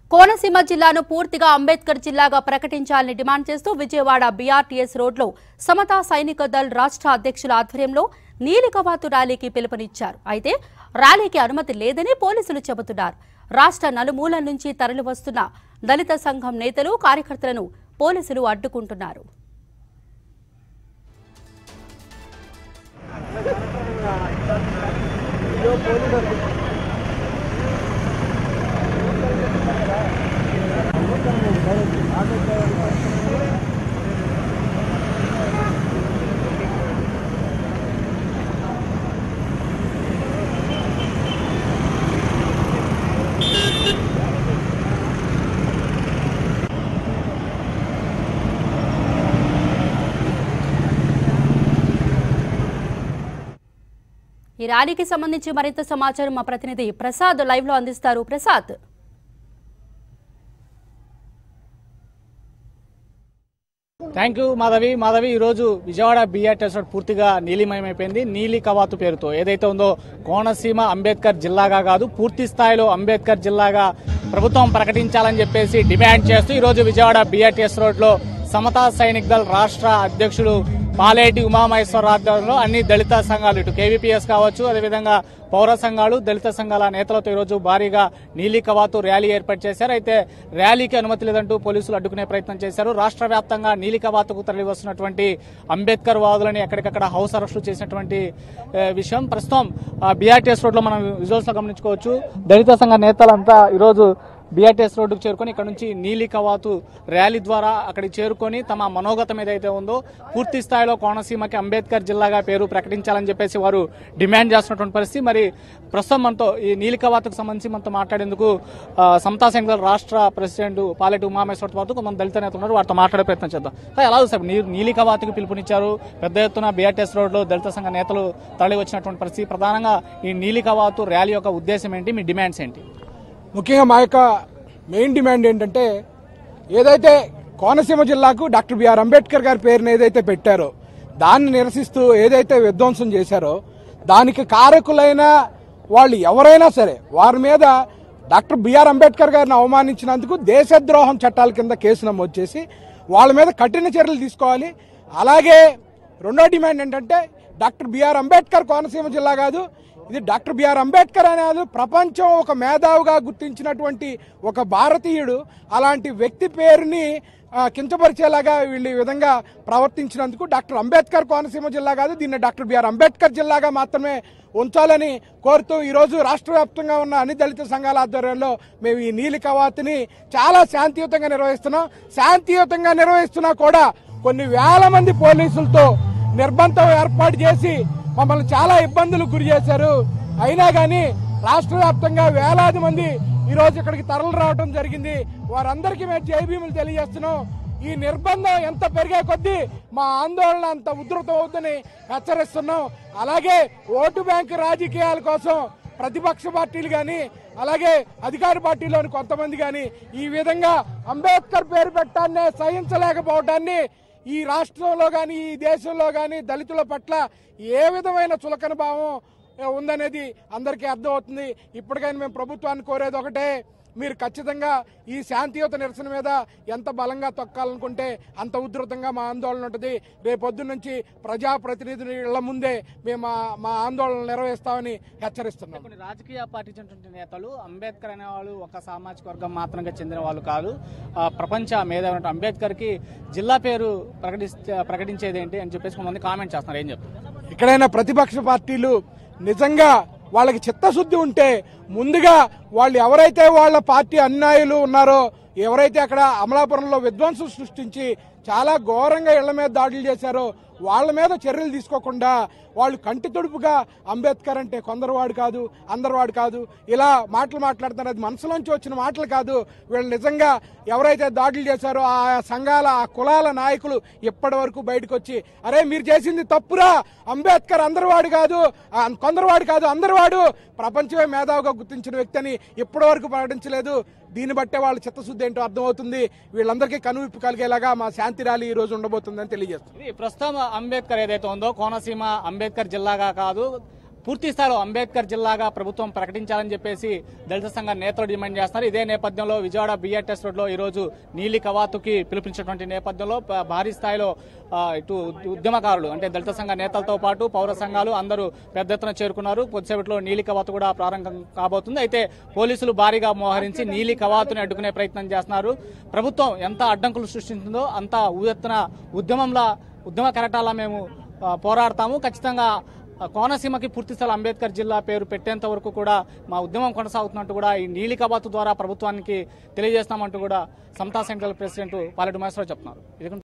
కోనసీమ జిల్లాను పూర్తిగా అంబేద్కర్ జిల్లాగా ప్రకటించాలని డిమాండ్ చేస్తూ విజయవాడ బీఆర్టీఎస్ రోడ్లో సమతా సైనిక దళ్ రాష్ట్ర అధ్యక్షుల ఆధ్వర్యంలో నీలికవాతు ర్యాలీకి పిలుపునిచ్చారు అయితే ర్యాలీకి అనుమతి లేదని పోలీసులు చెబుతున్నారు రాష్ట్ర నలుమూలల నుంచి తరలివస్తున్న దళిత సంఘం నేతలు కార్యకర్తలను పోలీసులు అడ్డుకుంటున్నారు ఈ ర్యాలీకి సంబంధించి మరింత సమాచారం మా ప్రతినిధి ప్రసాద్ లైవ్ లో అందిస్తారు ప్రసాద్ థ్యాంక్ యూ మాధవి మాధవి ఈ రోజు విజయవాడ బీఆర్టీఎస్ రోడ్ పూర్తిగా నీలిమయమైపోయింది నీలి కవాతు పేరుతో ఏదైతే ఉందో కోనసీమ అంబేద్కర్ జిల్లాగా కాదు పూర్తి స్థాయిలో అంబేద్కర్ జిల్లాగా ప్రభుత్వం ప్రకటించాలని చెప్పేసి డిమాండ్ చేస్తూ ఈ రోజు విజయవాడ బీఆర్టీఎస్ రోడ్ లో సమతా సైనిక్ దళ్ రాష్ట్ర అధ్యక్షుడు పాలేటి ఉమామహేశ్వర ఆధ్వర్యంలో అన్ని దళిత సంఘాలు ఇటు కేవీపీఎస్ కావచ్చు అదేవిధంగా పౌర సంఘాలు దళిత సంఘాల నేతలతో ఈరోజు భారీగా నీలి కవాతు ర్యాలీ ఏర్పాటు చేశారు అయితే ర్యాలీకి అనుమతి లేదంటూ పోలీసులు అడ్డుకునే ప్రయత్నం చేశారు రాష్ట్ర వ్యాప్తంగా నీలి కవాతుకు తరలి వస్తున్నటువంటి అంబేద్కర్ వాదులని ఎక్కడికక్కడ హౌస్ అరెస్టులు చేసినటువంటి ఏ, విషయం ప్రస్తుతం బీఆర్టీఎస్ రోడ్ లో మనం విజువల్స్ లో గమనించుకోవచ్చు దళిత సంఘ నేతలంతా ఈరోజు బీఆర్టీఎస్ రోడ్డుకు చేరుకొని ఇక్కడ నుంచి నీలి కవాతు ర్యాలీ ద్వారా అక్కడికి చేరుకొని తమ మనోగతం ఏదైతే ఉందో పూర్తి స్థాయిలో కోనసీమకి అంబేద్కర్ జిల్లాగా పేరు ప్రకటించాలని చెప్పేసి వారు డిమాండ్ చేస్తున్నటువంటి పరిస్థితి మరి ప్రస్తుతం మనతో ఈ నీలి కవాతుకు సంబంధించి మనతో మాట్లాడేందుకు ఆ, సమతా సంఘాల రాష్ట్ర ప్రెసిడెంట్ పాలెటి ఉమామేశ్వరతో పాటు కొంతమంది దళిత నేతలు ఉన్నారు వారితో మాట్లాడే ప్రయత్నం చేద్దాం సార్, ఎలా సార్ నీలి కవాతుకు పిలుపునిచ్చారు పెద్ద ఎత్తున బీఆర్టీఎస్ రోడ్లో దళిత సంఘ నేతలు తరలి వచ్చినటువంటి పరిస్థితి ప్రధానంగా ఈ నీలి కవాతు ర్యాలీ యొక్క ఉద్దేశం ఏంటి మీ డిమాండ్స్ ఏంటి ముఖ్యంగా మా యొక్క మెయిన్ డిమాండ్ ఏంటంటే ఏదైతే కోనసీమ జిల్లాకు డాక్టర్ బిఆర్ అంబేద్కర్ గారి పేరుని ఏదైతే పెట్టారో దాన్ని నిరసిస్తూ ఏదైతే విధ్వంసం చేశారో దానికి కారకులైన వాళ్ళు ఎవరైనా సరే వారి మీద డాక్టర్ బిఆర్ అంబేద్కర్ గారిని అవమానించినందుకు దేశద్రోహం చట్టాల కింద కేసు నమోదు చేసి వాళ్ళ మీద కఠిన చర్యలు తీసుకోవాలి అలాగే రెండో డిమాండ్ ఏంటంటే డాక్టర్ బిఆర్ అంబేద్కర్ కోనసీమ జిల్లా కాదు ఇది డాక్టర్ బిఆర్ అంబేద్కర్ అనేది ప్రపంచం ఒక మేధావుగా గుర్తించినటువంటి ఒక భారతీయుడు అలాంటి వ్యక్తి పేరుని ఆ, కించపరిచేలాగా వీళ్ళు ఈ విధంగా ప్రవర్తించినందుకు డాక్టర్ అంబేద్కర్ కోనసీమ జిల్లా కాదు దీన్ని డాక్టర్ బిఆర్ అంబేద్కర్ జిల్లాగా మాత్రమే ఉంచాలని కోరుతూ ఈరోజు రాష్ట్ర వ్యాప్తంగా ఉన్న అన్ని దళిత సంఘాల ఆధ్వర్యంలో మేము ఈ నీలి కవాతుని చాలా శాంతియుతంగా నిర్వహిస్తున్నాం శాంతియుతంగా నిర్వహిస్తున్నా కూడా కొన్ని వేల మంది పోలీసులతో నిర్బంధం ఏర్పాటు చేసి మమ్మల్ని చాలా ఇబ్బందులకు గురి చేశారు అయినా కానీ రాష్ట్ర వ్యాప్తంగా వేలాది మంది ఈ రోజు ఇక్కడికి తరలి రావడం జరిగింది వారందరికీ మేము జైభీములు తెలియజేస్తున్నాం ఈ నిర్బంధం ఎంత పెరిగే కొద్దీ మా ఆందోళన అంత ఉధృతం అవుతుందని హెచ్చరిస్తున్నాం అలాగే ఓటు బ్యాంకు రాజకీయాల కోసం ప్రతిపక్ష పార్టీలు కానీ అలాగే అధికార పార్టీలోని కొంతమంది కానీ ఈ విధంగా అంబేద్కర్ పేరు పెట్టాన్నే సహించలేకపోవడాన్ని ఈ రాష్ట్రంలో కానీ ఈ దేశంలో కానీ దళితుల పట్ల ఏ విధమైన చులకన భావం ఏ, ఉందనేది అందరికీ అర్థమవుతుంది ఇప్పటికైనా మేము ప్రభుత్వాన్ని కోరేది ఒకటే మీరు ఖచ్చితంగా ఈ శాంతియుత నిరసన మీద ఎంత బలంగా తొక్కాలనుకుంటే అంత ఉధృతంగా మా ఆందోళన ఉంటుంది రేపొద్దు నుంచి ప్రజాప్రతినిధుల ఇళ్ల ముందే మేము మా- మా ఆందోళన నిర్వహిస్తామని హెచ్చరిస్తున్నాం కొన్ని రాజకీయ పార్టీ చెందినటువంటి నేతలు అంబేద్కర్ అనేవాళ్ళు ఒక సామాజిక వర్గం మాత్రంగా చెందిన వాళ్ళు కాదు ఆ, ప్రపంచ మేధావి అంబేద్కర్ కి జిల్లా పేరు ప్రకటిస్తే ప్రకటించేది ఏంటి అని చెప్పేసి కొంతమంది కామెంట్ చేస్తున్నారు ఏం చెప్తారు ఎక్కడైనా ప్రతిపక్ష పార్టీలు నిజంగా వాళ్ళకి చిత్తశుద్ధి ఉంటే ముందుగా వాళ్ళు ఎవరైతే వాళ్ళ పార్టీ అన్యాయులు ఉన్నారో ఎవరైతే అక్కడ అమలాపురంలో విధ్వంసం సృష్టించి చాలా ఘోరంగా ఇళ్ల మీద దాడులు చేశారో వాళ్ళ మీద చర్యలు తీసుకోకుండా వాళ్ళు కంటి తుడుపుగా అంబేద్కర్ అంటే కొందరు వాడు కాదు అందరు వాడు కాదు ఇలా మాటలు మాట్లాడుతున్నారు అది మనసులోంచి వచ్చిన మాటలు కాదు వీళ్ళు నిజంగా ఎవరైతే దాడులు చేశారో ఆ సంఘాల ఆ కులాల నాయకులు ఇప్పటి వరకు బయటకు వచ్చి అరే మీరు చేసింది తప్పురా అంబేద్కర్ అందరు వాడు కాదు ఆ, కొందరు వాడు కాదు అందరు వాడు ప్రపంచమే మేధావుగా గుర్తించిన వ్యక్తి అని ఇప్పటి వరకు ప్రకటించలేదు దీన్ని బట్టే వాళ్ళ చిత్తశుద్ధి ఏంటో అర్థమవుతుంది వీళ్ళందరికీ కనువిప్పు కలిగేలాగా మా శాంతి ర్యాలీ ఈ రోజు ఉండబోతుందని తెలియజేస్తుంది ఇది ప్రస్తుతం అంబేద్కర్ ఏదైతే ఉందో కోనసీమ అంబేద్కర్ జిల్లాగా కాదు పూర్తి స్థాయిలో అంబేద్కర్ జిల్లాగా ప్రభుత్వం ప్రకటించాలని చెప్పేసి దళిత సంఘ నేతలు డిమాండ్ చేస్తున్నారు ఇదే నేపథ్యంలో విజయవాడ బిఆర్టీఎస్ రోడ్ లో ఈ రోజు నీలి కవాతుకి పిలుపునిచ్చినటువంటి నేపథ్యంలో ప- భారీ స్థాయిలో ఆ, ఇటు ఉద్యమకారులు అంటే దళిత సంఘ నేతలతో పాటు పౌర సంఘాలు అందరూ పెద్ద ఎత్తున చేరుకున్నారు కొద్దిసేపట్లో నీలి కవాతు కూడా ప్రారంభం కాబోతుంది అయితే పోలీసులు భారీగా మోహరించి నీలి కవాతుని అడ్డుకునే ప్రయత్నం చేస్తున్నారు ప్రభుత్వం ఎంత అడ్డంకులు సృష్టించిందో అంత ఉదెత్తున ఉద్యమంలా ఉద్యమ కరటాలా మేము ఆ, పోరాడతాము ఖచ్చితంగా ఆ, కోనసీమకి పూర్తిస్థాయి అంబేద్కర్ జిల్లా పేరు పెట్టేంత వరకు కూడా మా ఉద్యమం కొనసాగుతున్నట్టు కూడా ఈ నీలి కబాతు ద్వారా ప్రభుత్వానికి తెలియజేస్తామంటూ కూడా సమతా సెంట్రల్ ప్రెసిడెంట్ పాలెడు మహేశ్వరరావు చెప్తున్నారు ఇది